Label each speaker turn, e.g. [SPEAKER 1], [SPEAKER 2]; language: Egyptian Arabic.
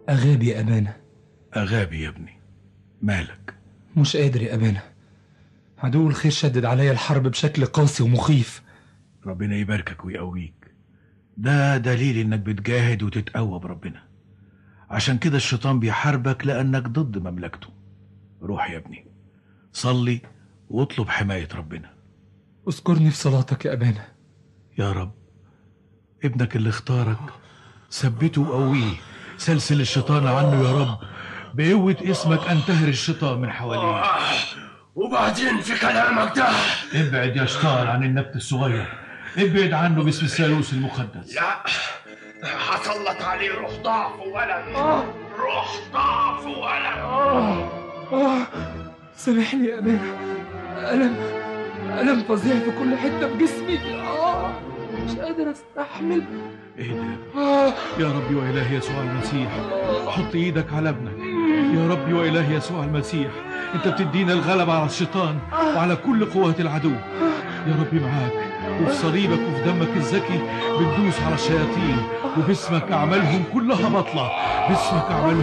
[SPEAKER 1] أغاب يا أبانا
[SPEAKER 2] أغابي يا ابني مالك
[SPEAKER 1] مش قادر يا أبانا عدو الخير شدد عليا الحرب بشكل قاسي ومخيف
[SPEAKER 2] ربنا يباركك ويقويك ده دليل انك بتجاهد وتتقوى بربنا عشان كده الشيطان بيحاربك لانك ضد مملكته روح يا ابني صلي واطلب حماية ربنا
[SPEAKER 1] اذكرني في صلاتك يا أبانا
[SPEAKER 2] يا رب ابنك اللي اختارك ثبته وقويه سلسل الشيطان عنه يا رب بقوة اسمك انتهر الشيطان من حواليه
[SPEAKER 3] وبعدين في كلامك ده
[SPEAKER 2] ابعد يا شيطان عن النبت الصغير ابعد عنه باسم الثالوث المقدس
[SPEAKER 3] لا هسلط عليه روح ضعف وألم روح ضعف وألم
[SPEAKER 1] آه سامحني يا أبانا ألم ألم فظيع في كل حتة في جسمي آه مش قادر أستحمل
[SPEAKER 2] ايه ده
[SPEAKER 1] آه
[SPEAKER 2] يا ربي وإله يسوع المسيح حط ايدك على ابنك يا ربي وإله يسوع المسيح انت بتدينا الغلبة على الشيطان وعلى كل قوات العدو يا ربي معاك وفي صليبك وفي دمك الزكي بتدوس على الشياطين وباسمك أعمالهم كلها بطلة باسمك أعمالهم